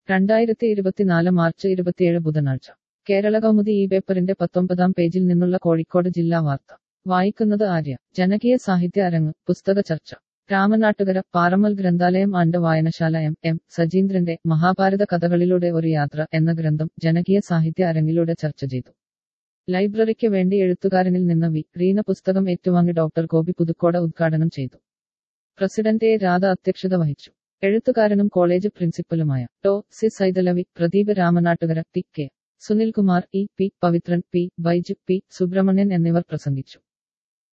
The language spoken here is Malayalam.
രണ്ടായിരത്തി ഇരുപത്തിനാല് മാർച്ച് ഇരുപത്തിയേഴ് ബുധനാഴ്ച കേരള കൗമുദി ഈ പേപ്പറിന്റെ പത്തൊമ്പതാം പേജിൽ നിന്നുള്ള കോഴിക്കോട് ജില്ലാ വാർത്ത വായിക്കുന്നത് ആര്യ ജനകീയ സാഹിത്യ അരങ്ങ് പുസ്തക ചർച്ച രാമനാട്ടുകര പാറമ്മൽ ഗ്രന്ഥാലയം ആൻഡ് വായനശാല എം എം സജീന്ദ്രന്റെ മഹാഭാരത കഥകളിലൂടെ ഒരു യാത്ര എന്ന ഗ്രന്ഥം ജനകീയ സാഹിത്യ അരങ്ങിലൂടെ ചർച്ച ചെയ്തു ലൈബ്രറിക്ക് വേണ്ടി എഴുത്തുകാരനിൽ നിന്ന് വി റീന പുസ്തകം ഏറ്റുവാങ്ങി ഡോക്ടർ ഗോപി പുതുക്കോട ഉദ്ഘാടനം ചെയ്തു പ്രസിഡന്റ് എ രാധ അധ്യക്ഷത വഹിച്ചു എഴുത്തുകാരനും കോളേജ് പ്രിൻസിപ്പലുമായ ടോ C Saithalavi Pradeep Ramanattukara T K Sunilkumar E P Pavithran P Baiju P Subramanian എന്നിവർ പ്രസംഗിച്ചു